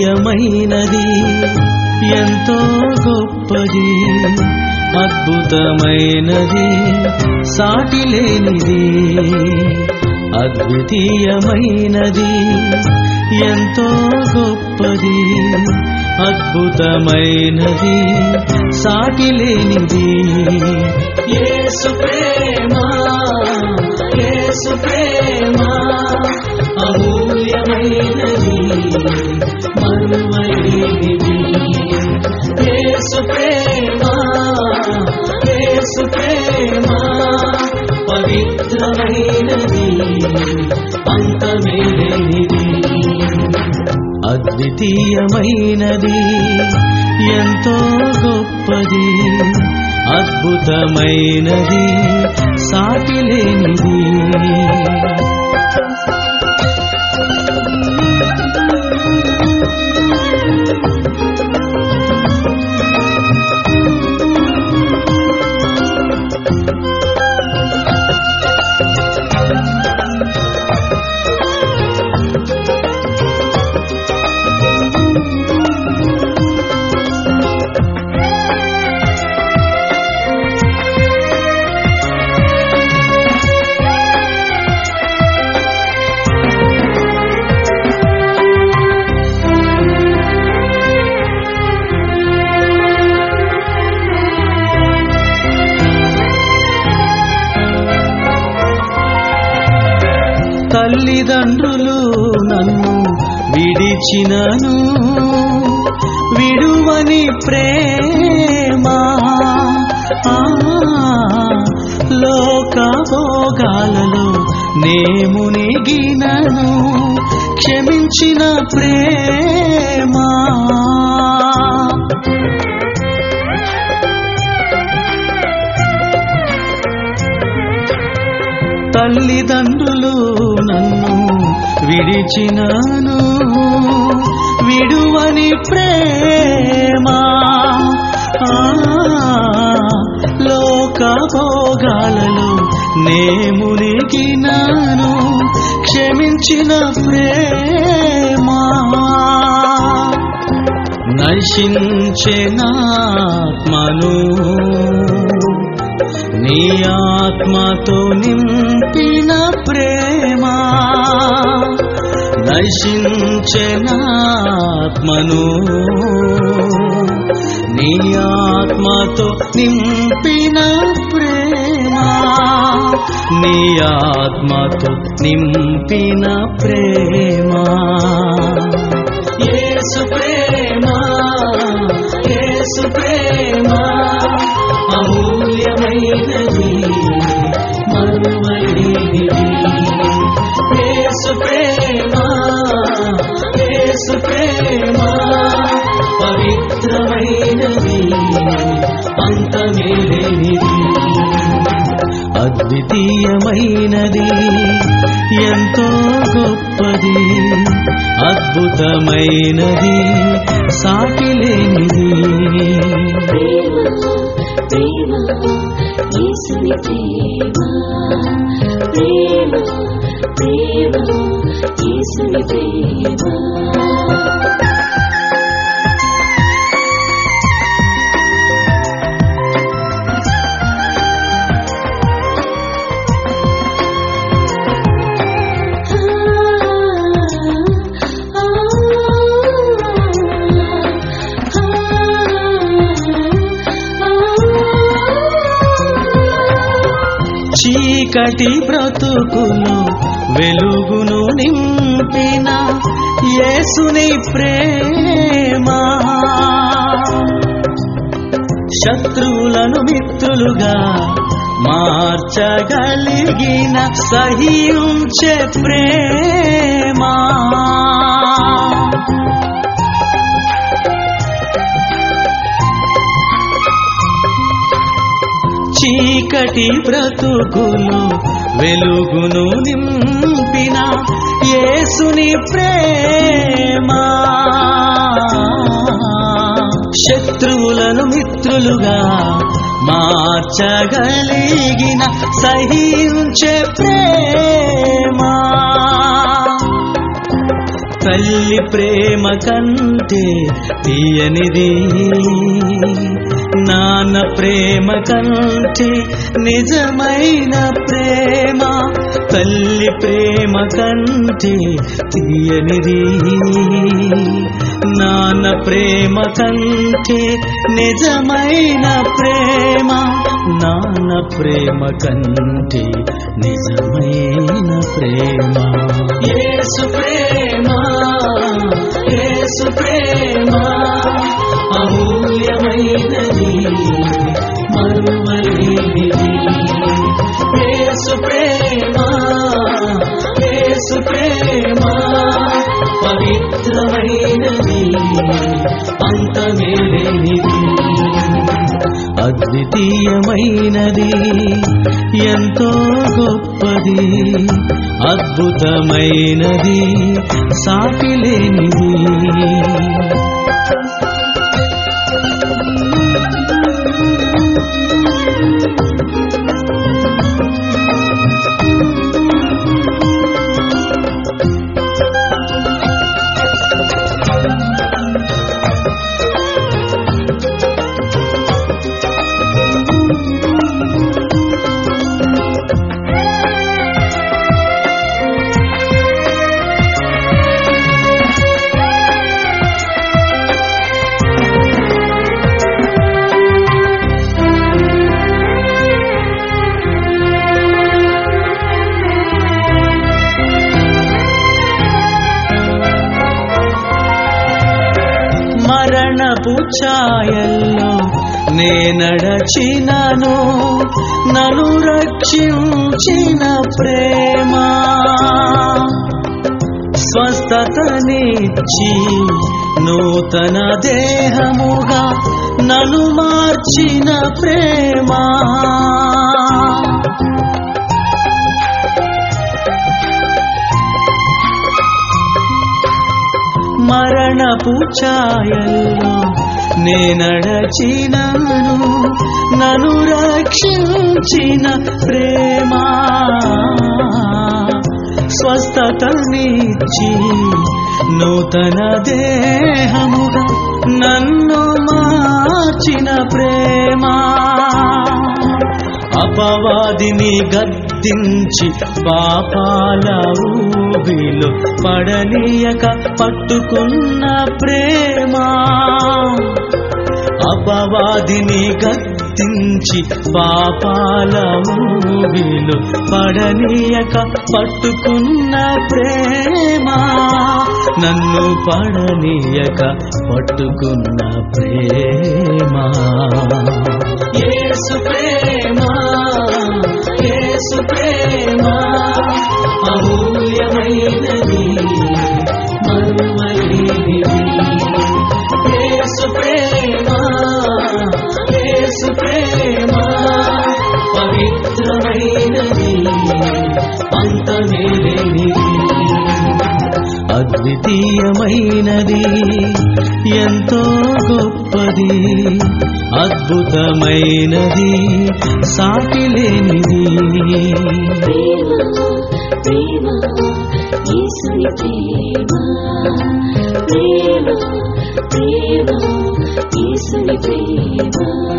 అద్వితీయమైనది ఎంతో గొప్పది అద్భుతమైనది సాటి లేనిది అద్వితీయమైనది ఎంతో గొప్పది అద్భుతమైనది సాటి లేనిది యేసు ప్రేమ యేసు ప్రేమ అమూల్యమైనది మరువైనది యేసు ప్రేమ యేసు ప్రేమ పవిత్రమైనది అంతమేలేనిది అద్వితీయమైనది ఎంతో గొప్పది అద్భుతమైనది సాటి లేనిది తల్లిదండ్రులు నన్ను విడిచినను విడువని ప్రేమ ఆ, లోక భోగాలలో నేము నెగినను క్షమించిన ప్రేమ తల్లిదండ్రులు నన్ను విడిచినాను విడువని ప్రేమ ఆ, లోక భోగాలలో నేము నెగినాను క్షమించిన ప్రేమ నశించెనాత్మను నీ ఆత్మతో నింపిన ప్రేమ నశించెనాత్మను నీ ఆత్మతో నింపిన ప్రేమ నీ ఆత్మతో నింపిన ప్రేమ యేసు ప్రేమ యేసు ప్రేమ అమూల్యమైనది మరువైనది యేసు ప్రేమ యేసు ప్రేమ పవిత్రమైనది అంతమేలేనిది అద్వితీయమైనది ఎంతో గొప్పది అద్భుతమైనది సాటి లేనిది ప్రేమ ప్రేమ యేసుని ప్రేమ ప్రేమ ప్రేమ యేసుని ప్రేమ చీకటి బ్రతుకులు వెలుగును నింపిన యేసుని ప్రేమ శత్రువులను మిత్రులుగా మార్చగలిగిన సహించే ప్రేమ చీకటి బ్రతుకులు వెలుగును నింపిన యేసుని ప్రేమ శత్రువులను మిత్రులుగా మార్చగలిగిన సహించే ప్రేమ తల్లి ప్రేమ కంటే తీయనిది నాన్న ప్రేమ కంటే నిజమైన ప్రేమ తల్లి ప్రేమ కంటే తీయనిది నాన్న ప్రేమ కంటే నిజమైన ప్రేమ నాన్న ప్రేమ కంటే నిజమైన ప్రేమ యేసు ప్రేమ యేసు ప్రేమ అమూల్యమైనది మరువలేనిది యేసు ప్రేమ యేసు ప్రేమ పవిత్రమైనది అంతమేలేనిది అద్వితీయమైనది ఎంతో గొప్పది అద్భుతమైనది సాటిలేనిది మరణపు ఛాయల్లో నే నడచినను నన్ను రక్షించిన ప్రేమ స్వస్థతనిచ్చి నూతన దేహముగా నన్ను మార్చిన ప్రేమ మరణపు ఛాయల్లో నే నడచినను నన్ను రక్షించిన ప్రేమ స్వస్థతనిచ్చి నూతన దేహముగా నన్ను మార్చిన ప్రేమ అపవాదిని గద్దించి పాపాల ఊబిలో పడనీయక పట్టుకున్న ప్రేమ అపవాదిని గద్దించి పాపాల ఊబిలో పడనీయక పట్టుకున్న ప్రేమ నన్ను పడనీయక పట్టుకున్న ప్రేమ యేసు ప్రేమ యేసు ప్రేమ అమూల్యమైనది మరువలేనిది యేసు ప్రేమ యేసు ప్రేమ పవిత్రమైనది అంతమేలేనిది అద్వితీయమైనది ఎంతో గొప్పది అద్భుతమైనది సాటిలేనిది ప్రేమ ప్రేమ యేసుని ప్రేమ ప్రేమ ప్రేమ యేసుని ప్రేమ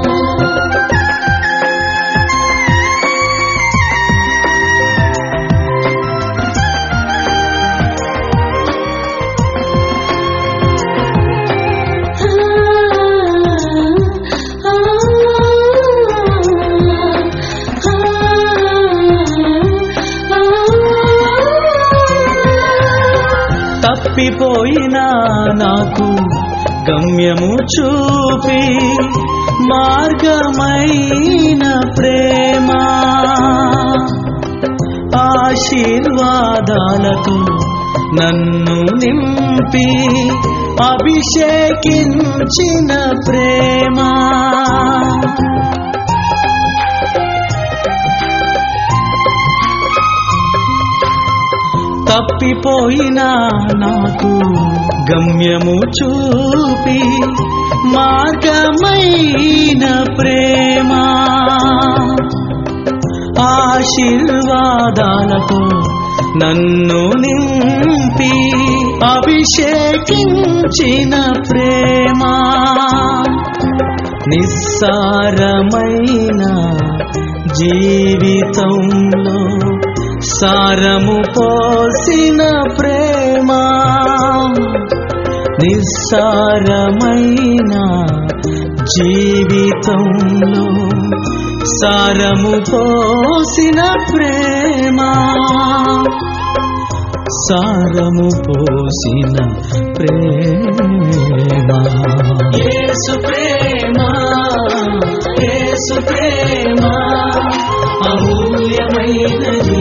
తప్పిపోయినా నాకు గమ్యము చూపి మార్గమైన ప్రేమ ఆశీర్వాదాలతో నన్ను నింపి అభిషేకించిన ప్రేమ తప్పిపోయినా నాకు గమ్యము చూపి మార్గమైన ప్రేమ ఆశీర్వాదాలతో నన్ను నింపి అభిషేకించిన ప్రేమ నిస్సారమైన జీవితంలో సారము పోసిన ప్రేమ నిస్సారమైన జీవితంలో సారము పోసిన ప్రేమ సారము పోసిన ప్రేమ యేసు ప్రేమ యేసు ప్రేమ అమూల్యమైనది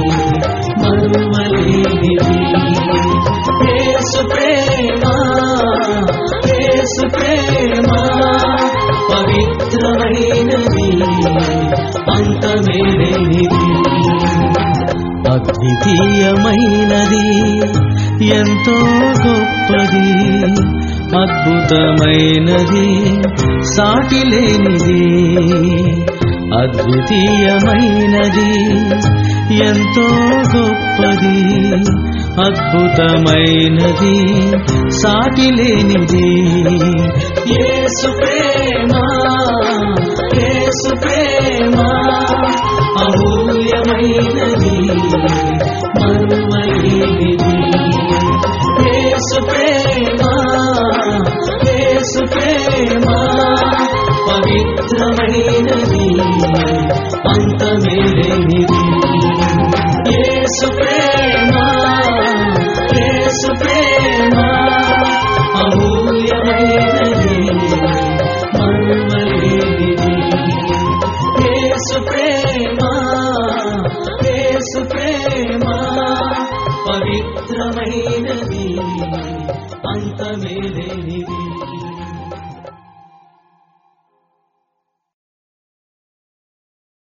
మరువలేనిది యేసు ప్రేమ యేసు ప్రేమ పవిత్రమైనది అంతమేలేనిది అద్వితీయమైనది ఎంతో గొప్పది అద్భుతమైనది సాటి లేనిది అద్వితీయమైనది ఎంతో గొప్పది అద్భుతమైనది సాటి లేనిది యేసు ప్రేమ